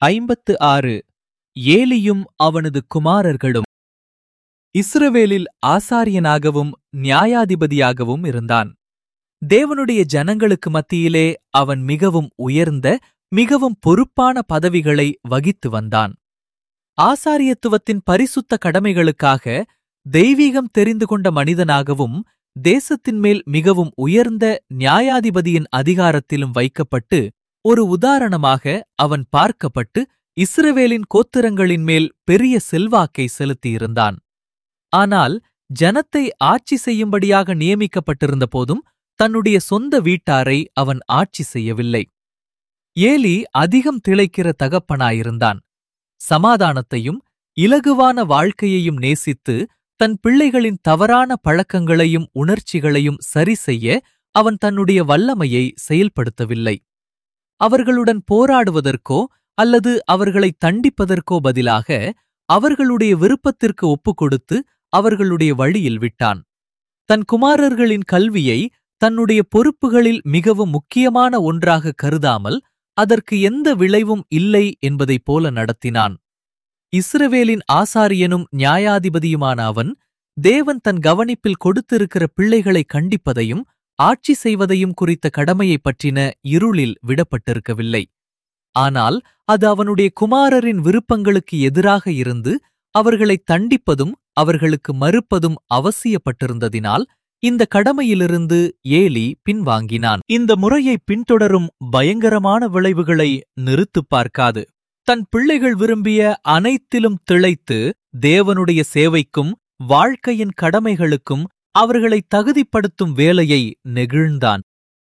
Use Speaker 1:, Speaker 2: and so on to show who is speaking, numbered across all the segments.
Speaker 1: ஐம்பத்து ஆறு ஏலியும் அவனது குமாரர்களும் இஸ்ரவேலில் ஆசாரியனாகவும் நியாயாதிபதியாகவும் இருந்தான் தேவனுடைய ஜனங்களுக்கு மத்தியிலே அவன் மிகவும் உயர்ந்த மிகவும் பொறுப்பான பதவிகளை வகித்து வந்தான் ஆசாரியத்துவத்தின் பரிசுத்த கடமைகளுக்காக தெய்வீகம் தெரிந்து கொண்ட மனிதனாகவும் தேசத்தின் மேல் மிகவும் உயர்ந்த நியாயாதிபதியின் அதிகாரத்திலும் வைக்கப்பட்டு ஒரு உதாரணமாக அவன் பார்க்கப்பட்டு இஸ்ரவேலின் கோத்திரங்களின் மேல் பெரிய செல்வாக்கை செலுத்தியிருந்தான் ஆனால் ஜனத்தை ஆட்சி செய்யும்படியாக நியமிக்கப்பட்டிருந்த போதும் தன்னுடைய சொந்த வீட்டாரை அவன் ஆட்சி செய்யவில்லை ஏலி அதிகம் திளைக்கிற தகப்பனாயிருந்தான் சமாதானத்தையும் இலகுவான வாழ்க்கையையும் நேசித்து தன் பிள்ளைகளின் தவறான பழக்கங்களையும் உணர்ச்சிகளையும் சரி செய்ய அவன் தன்னுடைய வல்லமையை செயல்படுத்தவில்லை அவர்களுடன் போராடுவதற்கோ அல்லது அவர்களை தண்டிப்பதற்கோ பதிலாக அவர்களுடைய விருப்பத்திற்கு ஒப்புக்கொடுத்து அவர்களுடைய வழியில் விட்டான் தன் குமாரர்களின் கல்வியை தன்னுடைய பொறுப்புகளில் மிகவும் முக்கியமான ஒன்றாக கருதாமல் அதற்கு எந்த விளைவும் இல்லை என்பதைப் போல நடத்தினான் இஸ்ரவேலின் ஆசாரியனும் நியாயாதிபதியுமான அவன் தேவன் தன் கவனிப்பில் கொடுத்திருக்கிற பிள்ளைகளை கண்டிப்பதையும் ஆட்சி செய்வதையும் குறித்த கடமையைப் பற்றின இருளில் விடப்பட்டிருக்கவில்லை ஆனால் அது அவனுடைய குமாரரின் விருப்பங்களுக்கு எதிராக இருந்து அவர்களை தண்டிப்பதும் அவர்களுக்கு மறுப்பதும் அவசியப்பட்டிருந்ததினால் இந்த கடமையிலிருந்து ஏலி பின்வாங்கினான் இந்த முறையை பின்தொடரும் பயங்கரமான விளைவுகளை நிறுத்துப் பார்க்காது தன் பிள்ளைகள் விரும்பிய அனைத்திலும் திளைத்து தேவனுடைய சேவைக்கும் வாழ்க்கையின் கடமைகளுக்கும் அவர்களை தகுதிப்படுத்தும் வேலையை நெகிழ்ந்தான்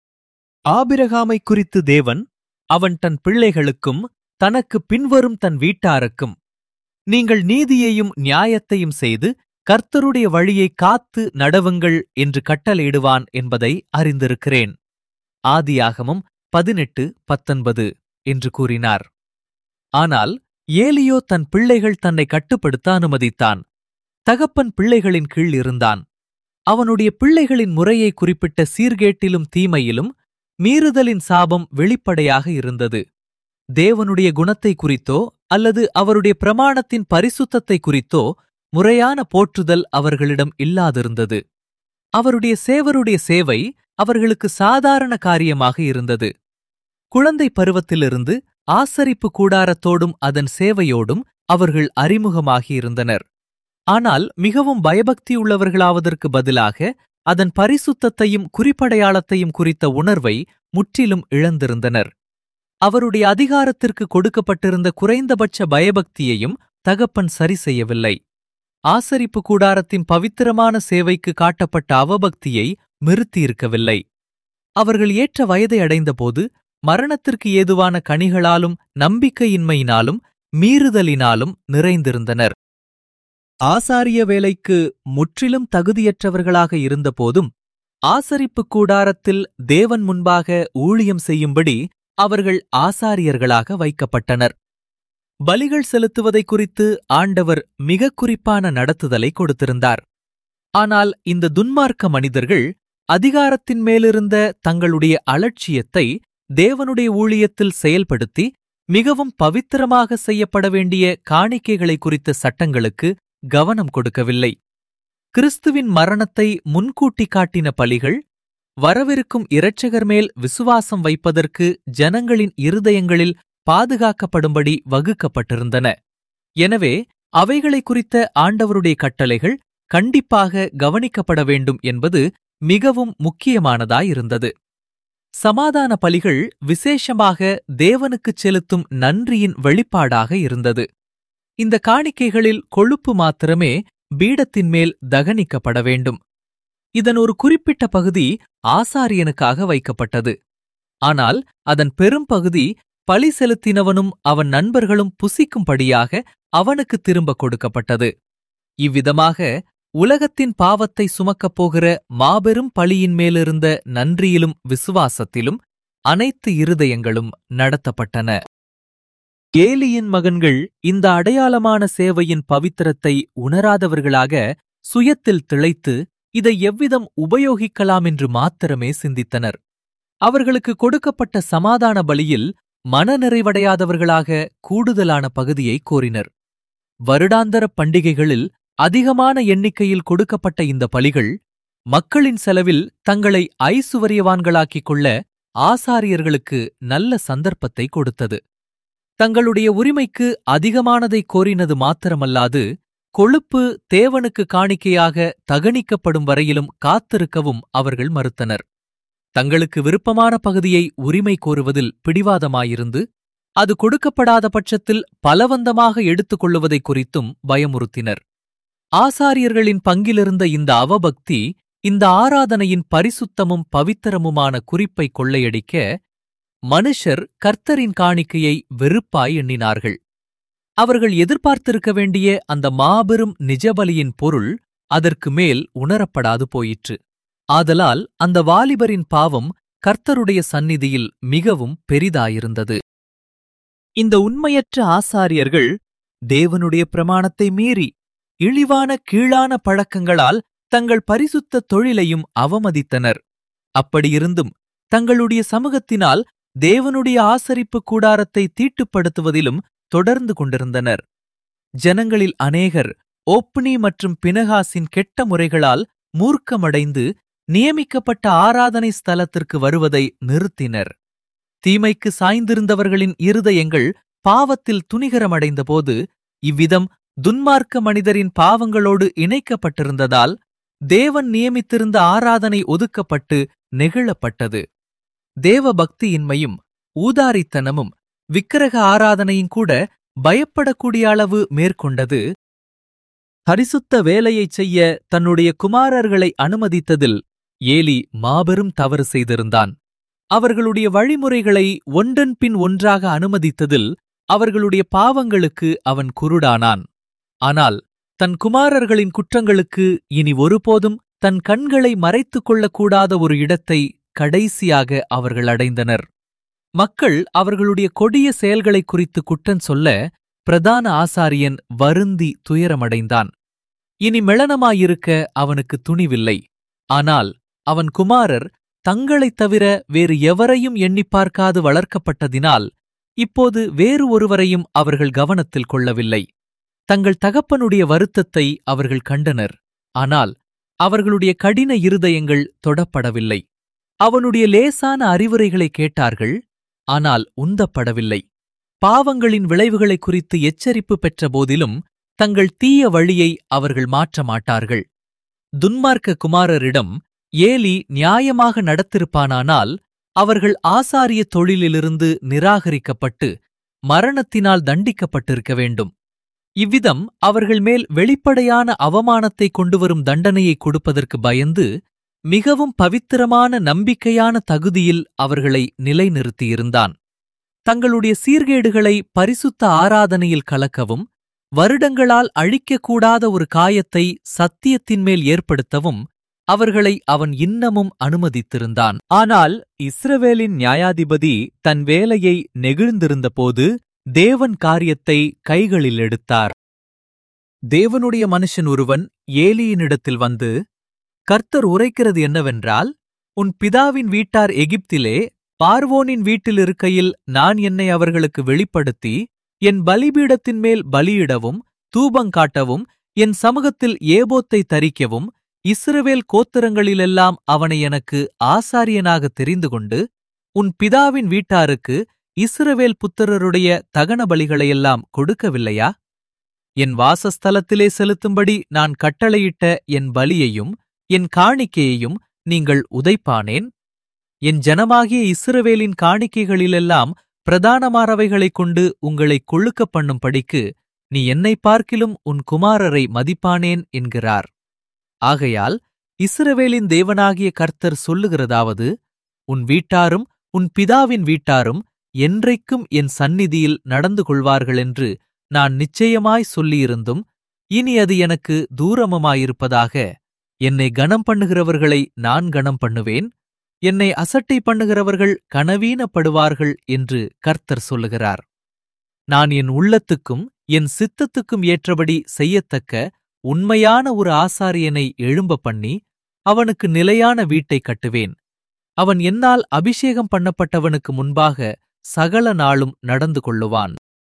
Speaker 1: ஆபிரகாமை குறித்து தேவன் அவன் தன் பிள்ளைகளுக்கும் தனக்கு பின்வரும் தன் வீட்டாருக்கும் நீங்கள் நீதியையும் நியாயத்தையும் செய்து கர்த்தருடைய வழியை காத்து நடவுங்கள் என்று கட்டளையிடுவான் என்பதை அறிந்திருக்கிறேன் ஆதியாகமும் பதினெட்டு பத்தொன்பது என்று கூறினார் ஆனால் ஏலியோ தன் பிள்ளைகள் தன்னை கட்டுப்படுத்த அனுமதித்தான் தகப்பன் பிள்ளைகளின் கீழ் இருந்தான் அவனுடைய பிள்ளைகளின் முறையை குறிப்பிட்ட சீர்கேட்டிலும் தீமையிலும் மீறுதலின் சாபம் வெளிப்படையாக இருந்தது தேவனுடைய குணத்தை குறித்தோ அல்லது அவருடைய பிரமாணத்தின் பரிசுத்தத்தை குறித்தோ முறையான போற்றுதல் அவர்களிடம் இல்லாதிருந்தது அவருடைய சேவருடைய சேவை அவர்களுக்கு சாதாரண காரியமாக இருந்தது குழந்தை பருவத்திலிருந்து ஆசரிப்பு கூடாரத்தோடும் அதன் சேவையோடும் அவர்கள் அறிமுகமாகியிருந்தனர் ஆனால் மிகவும் பயபக்தியுள்ளவர்களாவதற்கு பதிலாக அதன் பரிசுத்தத்தையும் குறிப்படையாளத்தையும் குறித்த உணர்வை முற்றிலும் இழந்திருந்தனர் அவருடைய அதிகாரத்திற்கு கொடுக்கப்பட்டிருந்த குறைந்தபட்ச பயபக்தியையும் தகப்பன் சரி செய்யவில்லை ஆசரிப்பு கூடாரத்தின் பவித்திரமான சேவைக்கு காட்டப்பட்ட அவபக்தியை நிறுத்தியிருக்கவில்லை அவர்கள் ஏற்ற வயதை அடைந்தபோது மரணத்திற்கு ஏதுவான கனிகளாலும் நம்பிக்கையின்மையினாலும் மீறுதலினாலும் நிறைந்திருந்தனர் ஆசாரிய வேலைக்கு முற்றிலும் தகுதியற்றவர்களாக இருந்தபோதும் ஆசரிப்பு கூடாரத்தில் தேவன் முன்பாக ஊழியம் செய்யும்படி அவர்கள் ஆசாரியர்களாக வைக்கப்பட்டனர் பலிகள் செலுத்துவதை குறித்து ஆண்டவர் மிக குறிப்பான நடத்துதலை கொடுத்திருந்தார் ஆனால் இந்த துன்மார்க்க மனிதர்கள் அதிகாரத்தின் மேலிருந்த தங்களுடைய அலட்சியத்தை தேவனுடைய ஊழியத்தில் செயல்படுத்தி மிகவும் பவித்திரமாக செய்யப்பட வேண்டிய காணிக்கைகளை குறித்த சட்டங்களுக்கு கவனம் கொடுக்கவில்லை கிறிஸ்துவின் மரணத்தை முன்கூட்டி காட்டின பலிகள் வரவிருக்கும் இரட்சகர் மேல் விசுவாசம் வைப்பதற்கு ஜனங்களின் இருதயங்களில் பாதுகாக்கப்படும்படி வகுக்கப்பட்டிருந்தன எனவே அவைகளை குறித்த ஆண்டவருடைய கட்டளைகள் கண்டிப்பாக கவனிக்கப்பட வேண்டும் என்பது மிகவும் முக்கியமானதாயிருந்தது சமாதான பலிகள் விசேஷமாக தேவனுக்குச் செலுத்தும் நன்றியின் வெளிப்பாடாக இருந்தது இந்த காணிக்கைகளில் கொழுப்பு மாத்திரமே பீடத்தின் மேல் தகனிக்கப்பட வேண்டும் இதன் ஒரு குறிப்பிட்ட பகுதி ஆசாரியனுக்காக வைக்கப்பட்டது ஆனால் அதன் பெரும் பகுதி பலி செலுத்தினவனும் அவன் நண்பர்களும் புசிக்கும்படியாக அவனுக்கு திரும்ப கொடுக்கப்பட்டது இவ்விதமாக உலகத்தின் பாவத்தை சுமக்கப் போகிற மாபெரும் பழியின் மேலிருந்த நன்றியிலும் விசுவாசத்திலும் அனைத்து இருதயங்களும் நடத்தப்பட்டன ஏலியின் மகன்கள் இந்த அடையாளமான சேவையின் பவித்திரத்தை உணராதவர்களாக சுயத்தில் திளைத்து இதை எவ்விதம் உபயோகிக்கலாம் என்று மாத்திரமே சிந்தித்தனர் அவர்களுக்கு கொடுக்கப்பட்ட சமாதான பலியில் மனநிறைவடையாதவர்களாக கூடுதலான பகுதியை கோரினர் வருடாந்தர பண்டிகைகளில் அதிகமான எண்ணிக்கையில் கொடுக்கப்பட்ட இந்த பலிகள் மக்களின் செலவில் தங்களை ஐசுவரியவான்களாக்கிக் கொள்ள ஆசாரியர்களுக்கு நல்ல சந்தர்ப்பத்தை கொடுத்தது தங்களுடைய உரிமைக்கு அதிகமானதை கோரினது மாத்திரமல்லாது கொழுப்பு தேவனுக்கு காணிக்கையாக தகனிக்கப்படும் வரையிலும் காத்திருக்கவும் அவர்கள் மறுத்தனர் தங்களுக்கு விருப்பமான பகுதியை உரிமை கோருவதில் பிடிவாதமாயிருந்து அது கொடுக்கப்படாத பட்சத்தில் பலவந்தமாக எடுத்துக் கொள்ளுவதை குறித்தும் பயமுறுத்தினர் ஆசாரியர்களின் பங்கிலிருந்த இந்த அவபக்தி இந்த ஆராதனையின் பரிசுத்தமும் பவித்திரமுமான குறிப்பை கொள்ளையடிக்க மனுஷர் கர்த்தரின் காணிக்கையை வெறுப்பாய் எண்ணினார்கள் அவர்கள் எதிர்பார்த்திருக்க வேண்டிய அந்த மாபெரும் நிஜபலியின் பொருள் அதற்கு மேல் உணரப்படாது போயிற்று ஆதலால் அந்த வாலிபரின் பாவம் கர்த்தருடைய சந்நிதியில் மிகவும் பெரிதாயிருந்தது இந்த உண்மையற்ற ஆசாரியர்கள் தேவனுடைய பிரமாணத்தை மீறி இழிவான கீழான பழக்கங்களால் தங்கள் பரிசுத்த தொழிலையும் அவமதித்தனர் அப்படியிருந்தும் தங்களுடைய சமூகத்தினால் தேவனுடைய ஆசரிப்பு கூடாரத்தை தீட்டுப்படுத்துவதிலும் தொடர்ந்து கொண்டிருந்தனர் ஜனங்களில் அநேகர் ஓப்னி மற்றும் பினகாசின் கெட்ட முறைகளால் மூர்க்கமடைந்து நியமிக்கப்பட்ட ஆராதனை ஸ்தலத்திற்கு வருவதை நிறுத்தினர் தீமைக்கு சாய்ந்திருந்தவர்களின் இருதயங்கள் பாவத்தில் துணிகரமடைந்தபோது இவ்விதம் துன்மார்க்க மனிதரின் பாவங்களோடு இணைக்கப்பட்டிருந்ததால் தேவன் நியமித்திருந்த ஆராதனை ஒதுக்கப்பட்டு நெகிழப்பட்டது தேவ பக்தியின்மையும் ஊதாரித்தனமும் விக்கிரக ஆராதனையும் கூட பயப்படக்கூடிய அளவு மேற்கொண்டது பரிசுத்த வேலையைச் செய்ய தன்னுடைய குமாரர்களை அனுமதித்ததில் ஏலி மாபெரும் தவறு செய்திருந்தான் அவர்களுடைய வழிமுறைகளை ஒன்றன் பின் ஒன்றாக அனுமதித்ததில் அவர்களுடைய பாவங்களுக்கு அவன் குருடானான் ஆனால் தன் குமாரர்களின் குற்றங்களுக்கு இனி ஒருபோதும் தன் கண்களை மறைத்துக் கொள்ளக்கூடாத ஒரு இடத்தை கடைசியாக அவர்கள் அடைந்தனர் மக்கள் அவர்களுடைய கொடிய செயல்களைக் குறித்து குற்றம் சொல்ல பிரதான ஆசாரியன் வருந்தி துயரமடைந்தான் இனி மெளனமாயிருக்க அவனுக்கு துணிவில்லை ஆனால் அவன் குமாரர் தங்களைத் தவிர வேறு எவரையும் எண்ணிப் பார்க்காது வளர்க்கப்பட்டதினால் இப்போது வேறு ஒருவரையும் அவர்கள் கவனத்தில் கொள்ளவில்லை தங்கள் தகப்பனுடைய வருத்தத்தை அவர்கள் கண்டனர் ஆனால் அவர்களுடைய கடின இருதயங்கள் தொடப்படவில்லை அவனுடைய லேசான அறிவுரைகளை கேட்டார்கள் ஆனால் உந்தப்படவில்லை பாவங்களின் விளைவுகளைக் குறித்து எச்சரிப்பு பெற்ற போதிலும் தங்கள் தீய வழியை அவர்கள் மாற்ற மாட்டார்கள் துன்மார்க்க குமாரரிடம் ஏலி நியாயமாக நடத்திருப்பானானால் அவர்கள் ஆசாரிய தொழிலிலிருந்து நிராகரிக்கப்பட்டு மரணத்தினால் தண்டிக்கப்பட்டிருக்க வேண்டும் இவ்விதம் அவர்கள் மேல் வெளிப்படையான அவமானத்தை கொண்டுவரும் தண்டனையை கொடுப்பதற்கு பயந்து மிகவும் பவித்திரமான நம்பிக்கையான தகுதியில் அவர்களை நிலைநிறுத்தியிருந்தான் தங்களுடைய சீர்கேடுகளை பரிசுத்த ஆராதனையில் கலக்கவும் வருடங்களால் அழிக்கக்கூடாத ஒரு காயத்தை சத்தியத்தின் மேல் ஏற்படுத்தவும் அவர்களை அவன் இன்னமும் அனுமதித்திருந்தான் ஆனால் இஸ்ரவேலின் நியாயாதிபதி தன் வேலையை நெகிழ்ந்திருந்தபோது தேவன் காரியத்தை கைகளில் எடுத்தார் தேவனுடைய மனுஷன் ஒருவன் ஏலியினிடத்தில் வந்து கர்த்தர் உரைக்கிறது என்னவென்றால் உன் பிதாவின் வீட்டார் எகிப்திலே பார்வோனின் வீட்டில் இருக்கையில் நான் என்னை அவர்களுக்கு வெளிப்படுத்தி என் பலிபீடத்தின் மேல் பலியிடவும் தூபங்காட்டவும் என் சமூகத்தில் ஏபோத்தை தரிக்கவும் இஸ்ரவேல் கோத்திரங்களிலெல்லாம் அவனை எனக்கு ஆசாரியனாக தெரிந்து கொண்டு உன் பிதாவின் வீட்டாருக்கு இஸ்ரவேல் புத்திரருடைய தகன பலிகளையெல்லாம் கொடுக்கவில்லையா என் வாசஸ்தலத்திலே செலுத்தும்படி நான் கட்டளையிட்ட என் பலியையும் என் காணிக்கையையும் நீங்கள் உதைப்பானேன் என் ஜனமாகிய இஸ்ரவேலின் காணிக்கைகளிலெல்லாம் பிரதானமானவைகளைக் கொண்டு உங்களை கொழுக்க பண்ணும்படிக்கு நீ என்னை பார்க்கிலும் உன் குமாரரை மதிப்பானேன் என்கிறார் ஆகையால் இஸ்ரவேலின் தேவனாகிய கர்த்தர் சொல்லுகிறதாவது உன் வீட்டாரும் உன் பிதாவின் வீட்டாரும் என்றைக்கும் என் சந்நிதியில் நடந்து கொள்வார்களென்று நான் நிச்சயமாய் சொல்லியிருந்தும் இனி அது எனக்கு தூரமுமாயிருப்பதாக என்னை கனம் பண்ணுகிறவர்களை நான் கனம் பண்ணுவேன் என்னை அசட்டை பண்ணுகிறவர்கள் கனவீனப்படுவார்கள் என்று கர்த்தர் சொல்லுகிறார் நான் என் உள்ளத்துக்கும் என் சித்தத்துக்கும் ஏற்றபடி செய்யத்தக்க உண்மையான ஒரு ஆசாரியனை எழும்ப பண்ணி அவனுக்கு நிலையான வீட்டை கட்டுவேன் அவன் என்னால் அபிஷேகம் பண்ணப்பட்டவனுக்கு முன்பாக சகல நாளும் நடந்து கொள்ளுவான்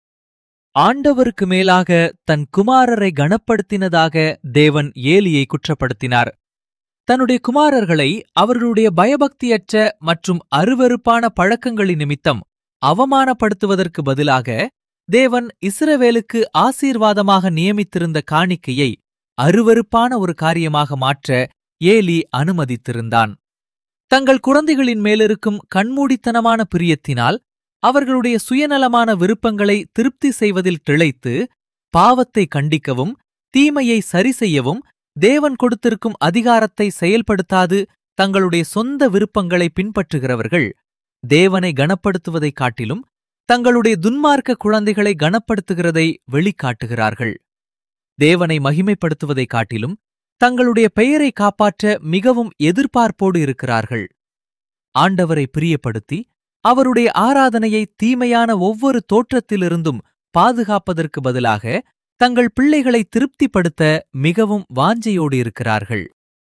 Speaker 1: ஆண்டவருக்கு மேலாக தன் குமாரரை கனப்படுத்தினதாக தேவன் ஏலியை குற்றப்படுத்தினார் தன்னுடைய குமாரர்களை அவர்களுடைய பயபக்தியற்ற மற்றும் அருவருப்பான பழக்கங்களின் நிமித்தம் அவமானப்படுத்துவதற்கு பதிலாக தேவன் இஸ்ரவேலுக்கு ஆசீர்வாதமாக நியமித்திருந்த காணிக்கையை அருவருப்பான ஒரு காரியமாக மாற்ற ஏலி அனுமதித்திருந்தான் தங்கள் குழந்தைகளின் மேலிருக்கும் கண்மூடித்தனமான பிரியத்தினால் அவர்களுடைய சுயநலமான விருப்பங்களை திருப்தி செய்வதில் திளைத்து பாவத்தை கண்டிக்கவும் தீமையை சரி செய்யவும் தேவன் கொடுத்திருக்கும் அதிகாரத்தை செயல்படுத்தாது தங்களுடைய சொந்த விருப்பங்களை பின்பற்றுகிறவர்கள் தேவனை கனப்படுத்துவதைக் காட்டிலும் தங்களுடைய துன்மார்க்க குழந்தைகளை கனப்படுத்துகிறதை வெளிக்காட்டுகிறார்கள் தேவனை மகிமைப்படுத்துவதைக் காட்டிலும் தங்களுடைய பெயரை காப்பாற்ற மிகவும் எதிர்பார்ப்போடு இருக்கிறார்கள் ஆண்டவரை பிரியப்படுத்தி அவருடைய ஆராதனையை தீமையான ஒவ்வொரு தோற்றத்திலிருந்தும் பாதுகாப்பதற்கு பதிலாக தங்கள் பிள்ளைகளை திருப்திப்படுத்த மிகவும் வாஞ்சையோடு இருக்கிறார்கள்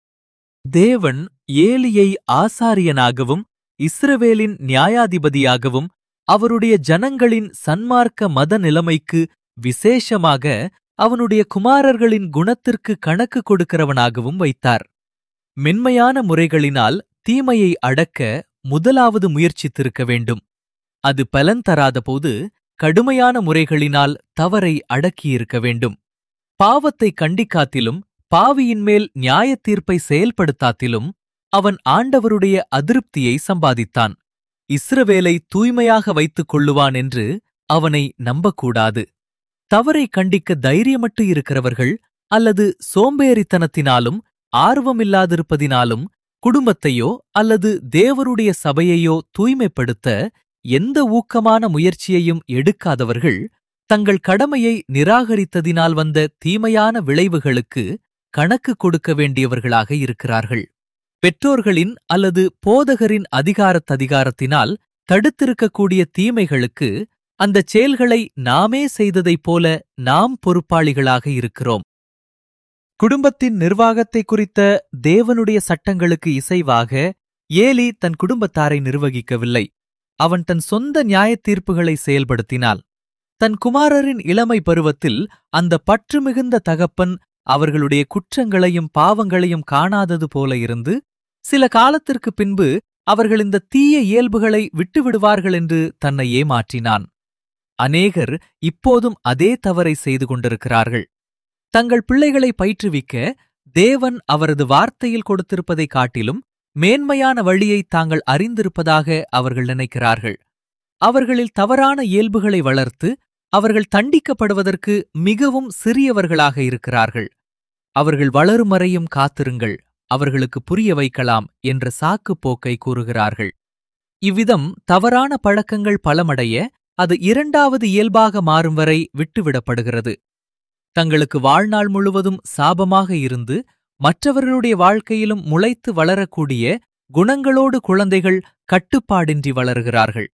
Speaker 1: தேவன் ஏலியை ஆசாரியனாகவும் இஸ்ரவேலின் நியாயாதிபதியாகவும் அவருடைய ஜனங்களின் சன்மார்க்க மத நிலைமைக்கு விசேஷமாக அவனுடைய குமாரர்களின் குணத்திற்கு கணக்கு கொடுக்கிறவனாகவும் வைத்தார் மென்மையான முறைகளினால் தீமையை அடக்க முதலாவது முயற்சித்திருக்க வேண்டும் அது பலன் தராதபோது கடுமையான முறைகளினால் தவறை அடக்கியிருக்க வேண்டும் பாவத்தை கண்டிக்காத்திலும் பாவியின் மேல் நியாயத் தீர்ப்பை செயல்படுத்தாத்திலும் அவன் ஆண்டவருடைய அதிருப்தியை சம்பாதித்தான் இஸ்ரவேலை தூய்மையாக வைத்துக் கொள்ளுவான் என்று அவனை நம்பக்கூடாது தவறை கண்டிக்க தைரியமட்டு இருக்கிறவர்கள் அல்லது சோம்பேறித்தனத்தினாலும் ஆர்வமில்லாதிருப்பதினாலும் குடும்பத்தையோ அல்லது தேவருடைய சபையையோ தூய்மைப்படுத்த எந்த ஊக்கமான முயற்சியையும் எடுக்காதவர்கள் தங்கள் கடமையை நிராகரித்ததினால் வந்த தீமையான விளைவுகளுக்கு கணக்கு கொடுக்க வேண்டியவர்களாக இருக்கிறார்கள் பெற்றோர்களின் அல்லது போதகரின் அதிகாரத்ததிகாரத்தினால் தடுத்திருக்கக்கூடிய தீமைகளுக்கு அந்தச் செயல்களை நாமே செய்ததைப் போல நாம் பொறுப்பாளிகளாக இருக்கிறோம் குடும்பத்தின் நிர்வாகத்தை குறித்த தேவனுடைய சட்டங்களுக்கு இசைவாக ஏலி தன் குடும்பத்தாரை நிர்வகிக்கவில்லை அவன் தன் சொந்த நியாயத் தீர்ப்புகளை செயல்படுத்தினாள் தன் குமாரரின் இளமை பருவத்தில் அந்த பற்று மிகுந்த தகப்பன் அவர்களுடைய குற்றங்களையும் பாவங்களையும் காணாதது போல இருந்து சில காலத்திற்கு பின்பு அவர்கள் இந்த தீய இயல்புகளை விட்டுவிடுவார்கள் என்று தன்னை ஏமாற்றினான் அநேகர் இப்போதும் அதே தவறை செய்து கொண்டிருக்கிறார்கள் தங்கள் பிள்ளைகளை பயிற்றுவிக்க தேவன் அவரது வார்த்தையில் கொடுத்திருப்பதைக் காட்டிலும் மேன்மையான வழியை தாங்கள் அறிந்திருப்பதாக அவர்கள் நினைக்கிறார்கள் அவர்களில் தவறான இயல்புகளை வளர்த்து அவர்கள் தண்டிக்கப்படுவதற்கு மிகவும் சிறியவர்களாக இருக்கிறார்கள் அவர்கள் வளரும் வரையும் காத்திருங்கள் அவர்களுக்கு புரிய வைக்கலாம் என்ற சாக்குப் போக்கை கூறுகிறார்கள் இவ்விதம் தவறான பழக்கங்கள் பலமடைய அது இரண்டாவது இயல்பாக மாறும் வரை விட்டுவிடப்படுகிறது தங்களுக்கு வாழ்நாள் முழுவதும் சாபமாக இருந்து மற்றவர்களுடைய வாழ்க்கையிலும் முளைத்து வளரக்கூடிய குணங்களோடு குழந்தைகள் கட்டுப்பாடின்றி வளர்கிறார்கள்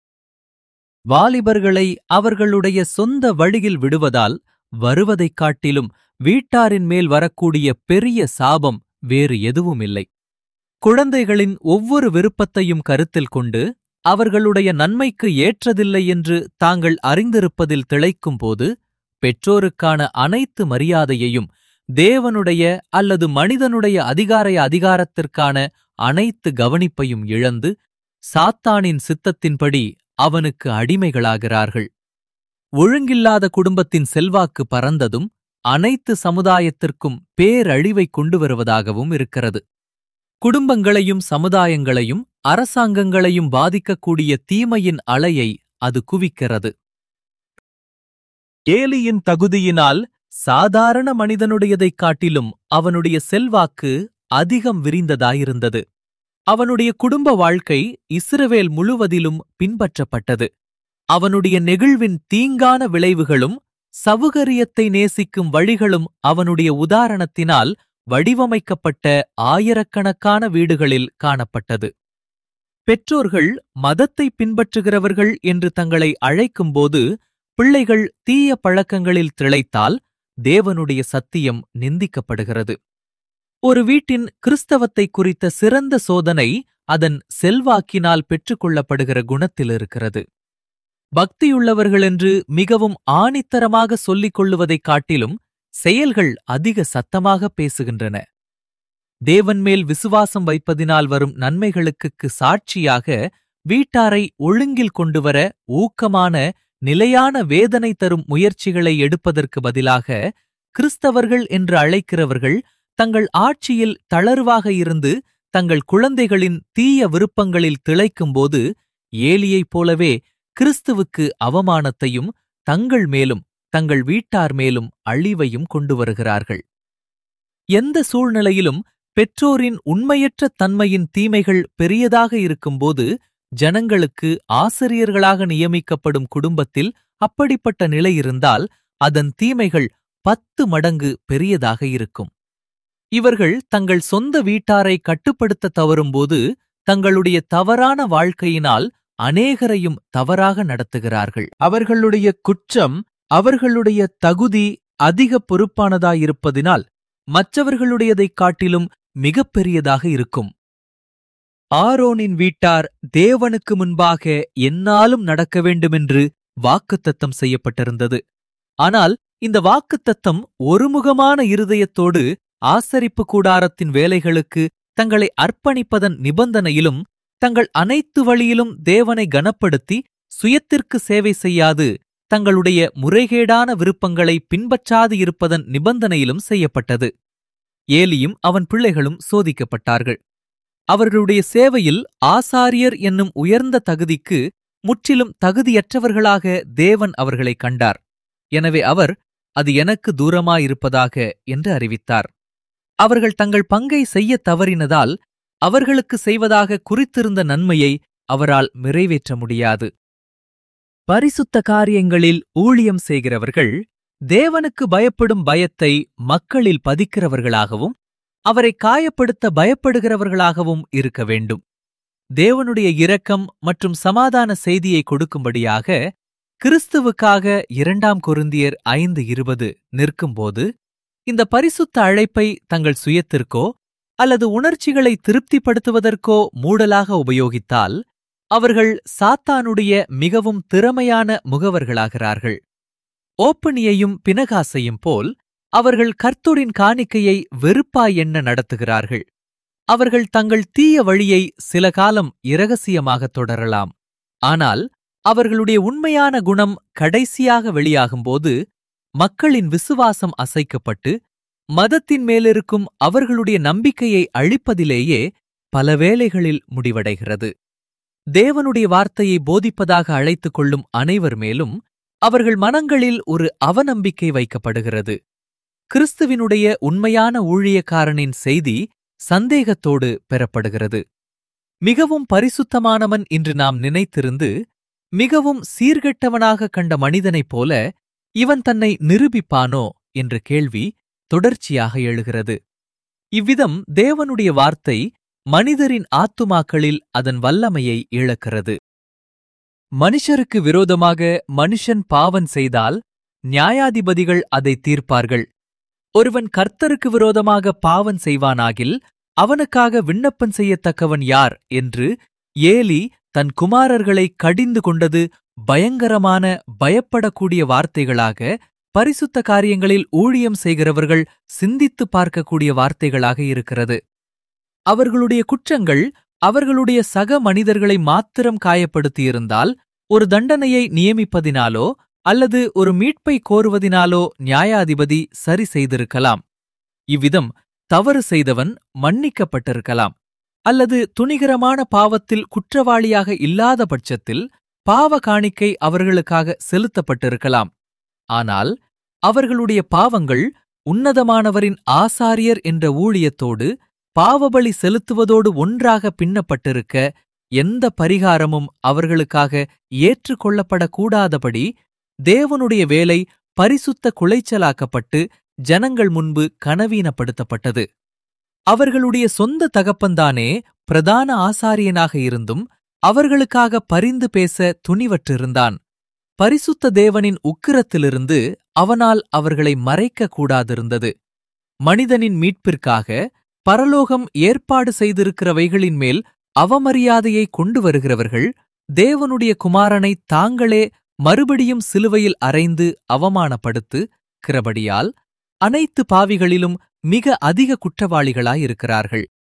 Speaker 1: வாலிபர்களை அவர்களுடைய சொந்த வழியில் விடுவதால் வருவதைக் காட்டிலும் வீட்டாரின் மேல் வரக்கூடிய பெரிய சாபம் வேறு எதுவும் இல்லை குழந்தைகளின் ஒவ்வொரு விருப்பத்தையும் கருத்தில் கொண்டு அவர்களுடைய நன்மைக்கு ஏற்றதில்லை என்று தாங்கள் அறிந்திருப்பதில் திளைக்கும்போது பெற்றோருக்கான அனைத்து மரியாதையையும் தேவனுடைய அல்லது மனிதனுடைய அதிகார அதிகாரத்திற்கான அனைத்து கவனிப்பையும் இழந்து சாத்தானின் சித்தத்தின்படி அவனுக்கு அடிமைகளாகிறார்கள் ஒழுங்கில்லாத குடும்பத்தின் செல்வாக்கு பறந்ததும் அனைத்து சமுதாயத்திற்கும் பேரழிவை கொண்டு வருவதாகவும் இருக்கிறது குடும்பங்களையும் சமுதாயங்களையும் அரசாங்கங்களையும் பாதிக்கக்கூடிய தீமையின் அலையை அது குவிக்கிறது ஏலியின் தகுதியினால் சாதாரண மனிதனுடையதைக் காட்டிலும் அவனுடைய செல்வாக்கு அதிகம் விரிந்ததாயிருந்தது அவனுடைய குடும்ப வாழ்க்கை இஸ்ரவேல் முழுவதிலும் பின்பற்றப்பட்டது அவனுடைய நெகிழ்வின் தீங்கான விளைவுகளும் சவுகரியத்தை நேசிக்கும் வழிகளும் அவனுடைய உதாரணத்தினால் வடிவமைக்கப்பட்ட ஆயிரக்கணக்கான வீடுகளில் காணப்பட்டது பெற்றோர்கள் மதத்தை பின்பற்றுகிறவர்கள் என்று தங்களை அழைக்கும்போது பிள்ளைகள் தீய பழக்கங்களில் திளைத்தால் தேவனுடைய சத்தியம் நிந்திக்கப்படுகிறது ஒரு வீட்டின் கிறிஸ்தவத்தை குறித்த சிறந்த சோதனை அதன் செல்வாக்கினால் பெற்றுக்கொள்ளப்படுகிற குணத்தில் இருக்கிறது பக்தியுள்ளவர்களென்று மிகவும் ஆணித்தரமாக சொல்லிக் கொள்ளுவதைக் காட்டிலும் செயல்கள் அதிக சத்தமாக பேசுகின்றன தேவன் மேல் விசுவாசம் வைப்பதினால் வரும் நன்மைகளுக்கு சாட்சியாக வீட்டாரை ஒழுங்கில் கொண்டுவர ஊக்கமான நிலையான வேதனை தரும் முயற்சிகளை எடுப்பதற்கு பதிலாக கிறிஸ்தவர்கள் என்று அழைக்கிறவர்கள் தங்கள் ஆட்சியில் தளர்வாக இருந்து தங்கள் குழந்தைகளின் தீய விருப்பங்களில் திளைக்கும்போது ஏலியைப் போலவே கிறிஸ்துவுக்கு அவமானத்தையும் தங்கள் மேலும் தங்கள் வீட்டார் மேலும் அழிவையும் கொண்டு வருகிறார்கள் எந்த சூழ்நிலையிலும் பெற்றோரின் உண்மையற்ற தன்மையின் தீமைகள் பெரியதாக இருக்கும்போது ஜனங்களுக்கு ஆசிரியர்களாக நியமிக்கப்படும் குடும்பத்தில் அப்படிப்பட்ட நிலை இருந்தால் அதன் தீமைகள் பத்து மடங்கு பெரியதாக இருக்கும் இவர்கள் தங்கள் சொந்த வீட்டாரை கட்டுப்படுத்த தவறும்போது தங்களுடைய தவறான வாழ்க்கையினால் அநேகரையும் தவறாக நடத்துகிறார்கள் அவர்களுடைய குற்றம் அவர்களுடைய தகுதி அதிக பொறுப்பானதாயிருப்பதினால் மற்றவர்களுடையதைக் காட்டிலும் மிகப்பெரியதாக இருக்கும் ஆரோனின் வீட்டார் தேவனுக்கு முன்பாக எந்நாளும் நடக்க வேண்டுமென்று வாக்குத்தத்தம் செய்யப்பட்டிருந்தது ஆனால் இந்த வாக்குத்தத்தம் ஒருமுகமான இருதயத்தோடு ஆசரிப்பு கூடாரத்தின் வேலைகளுக்கு தங்களை அர்ப்பணிப்பதன் நிபந்தனையிலும் தங்கள் அனைத்து வழியிலும் தேவனை கனப்படுத்தி சுயத்திற்கு சேவை செய்யாது தங்களுடைய முறைகேடான விருப்பங்களை பின்பற்றாது இருப்பதன் நிபந்தனையிலும் செய்யப்பட்டது ஏலியும் அவன் பிள்ளைகளும் சோதிக்கப்பட்டார்கள் அவர்களுடைய சேவையில் ஆசாரியர் என்னும் உயர்ந்த தகுதிக்கு முற்றிலும் தகுதியற்றவர்களாக தேவன் அவர்களை கண்டார் எனவே அவர் அது எனக்கு தூரமாயிருப்பதாக என்று அறிவித்தார் அவர்கள் தங்கள் பங்கை செய்யத் தவறினதால் அவர்களுக்கு செய்வதாக குறித்திருந்த நன்மையை அவரால் நிறைவேற்ற முடியாது பரிசுத்த காரியங்களில் ஊழியம் செய்கிறவர்கள் தேவனுக்கு பயப்படும் பயத்தை மக்களில் பதிக்கிறவர்களாகவும் அவரை காயப்படுத்த பயப்படுகிறவர்களாகவும் இருக்க வேண்டும் தேவனுடைய இரக்கம் மற்றும் சமாதான செய்தியை கொடுக்கும்படியாக கிறிஸ்துவுக்காக இரண்டாம் கொருந்தியர் ஐந்து இருபது நிற்கும்போது இந்த பரிசுத்த அழைப்பை தங்கள் சுயத்திற்கோ அல்லது உணர்ச்சிகளை திருப்திப்படுத்துவதற்கோ மூடலாக உபயோகித்தால் அவர்கள் சாத்தானுடைய மிகவும் திறமையான முகவர்களாகிறார்கள் ஓப்பனியையும் பினகாசையும் போல் அவர்கள் கர்த்தரின் காணிக்கையை வெறுப்பாய் எண்ண நடத்துகிறார்கள் அவர்கள் தங்கள் தீய வழியை சில காலம் இரகசியமாகத் தொடரலாம் ஆனால் அவர்களுடைய உண்மையான குணம் கடைசியாக வெளியாகும்போது மக்களின் விசுவாசம் அசைக்கப்பட்டு மதத்தின் மேலிருக்கும் அவர்களுடைய நம்பிக்கையை அழிப்பதிலேயே பல வேளைகளில் முடிவடைகிறது தேவனுடைய வார்த்தையை போதிப்பதாக அழைத்துக் கொள்ளும் அனைவர் மேலும் அவர்கள் மனங்களில் ஒரு அவநம்பிக்கை வைக்கப்படுகிறது கிறிஸ்துவினுடைய உண்மையான ஊழியக்காரனின் செய்தி சந்தேகத்தோடு பெறப்படுகிறது மிகவும் பரிசுத்தமானவன் என்று நாம் நினைத்திருந்து மிகவும் சீர்கெட்டவனாக கண்ட மனிதனைப் போல இவன் தன்னை நிரூபிப்பானோ என்ற கேள்வி தொடர்ச்சியாக எழுகிறது இவ்விதம் தேவனுடைய வார்த்தை மனிதரின் ஆத்துமாக்களில் அதன் வல்லமையை இழக்கிறது மனுஷருக்கு விரோதமாக மனுஷன் பாவம் செய்தால் நியாயாதிபதிகள் அதை தீர்ப்பார்கள் ஒருவன் கர்த்தருக்கு விரோதமாக பாவம் செய்வானாகில் அவனுக்காக விண்ணப்பம் செய்யத்தக்கவன் யார் என்று ஏலி தன் குமாரர்களை கடிந்து கொண்டது பயங்கரமான பயப்படக்கூடிய வார்த்தைகளாக பரிசுத்த காரியங்களில் ஊழியம் செய்கிறவர்கள் சிந்தித்து பார்க்கக்கூடிய வார்த்தைகளாக இருக்கிறது அவர்களுடைய குற்றங்கள் அவர்களுடைய சக மனிதர்களை மாத்திரம் காயப்படுத்தியிருந்தால் ஒரு தண்டனையை நியமிப்பதினாலோ அல்லது ஒரு மீட்பை கோருவதினாலோ நியாயாதிபதி சரி செய்திருக்கலாம் இவ்விதம் தவறு செய்தவன் மன்னிக்கப்பட்டிருக்கலாம் அல்லது துணிகரமான பாவத்தில் குற்றவாளியாக இல்லாத பட்சத்தில் பாவ காணிக்கை அவர்களுக்காக செலுத்தப்பட்டிருக்கலாம் ஆனால் அவர்களுடைய பாவங்கள் உன்னதமானவரின் ஆசாரியர் என்ற ஊழியத்தோடு பாவபலி செலுத்துவதோடு ஒன்றாக பின்னப்பட்டிருக்க எந்த பரிகாரமும் அவர்களுக்காக ஏற்றுக்கொள்ளப்படக்கூடாதபடி தேவனுடைய வேலை பரிசுத்த குலைச்சலாக்கப்பட்டு ஜனங்கள் முன்பு கனவீனப்படுத்தப்பட்டது அவர்களுடைய சொந்த தகப்பன்தானே பிரதான ஆசாரியனாக இருந்தும் அவர்களுக்காக பரிந்து பேச துணிவற்றிருந்தான் பரிசுத்த தேவனின் உக்கிரத்திலிருந்து அவனால் அவர்களை மறைக்க கூடாதிருந்தது மனிதனின் மீட்பிற்காக பரலோகம் ஏற்பாடு செய்திருக்கிறவைகளின் மேல் அவமரியாதையை கொண்டு வருகிறவர்கள் தேவனுடைய குமாரனை தாங்களே மறுபடியும் சிலுவையில் அறைந்து அவமானப்படுத்து கிறபடியால் அனைத்து பாவிகளிலும் மிக அதிக குற்றவாளிகளாயிருக்கிறார்கள்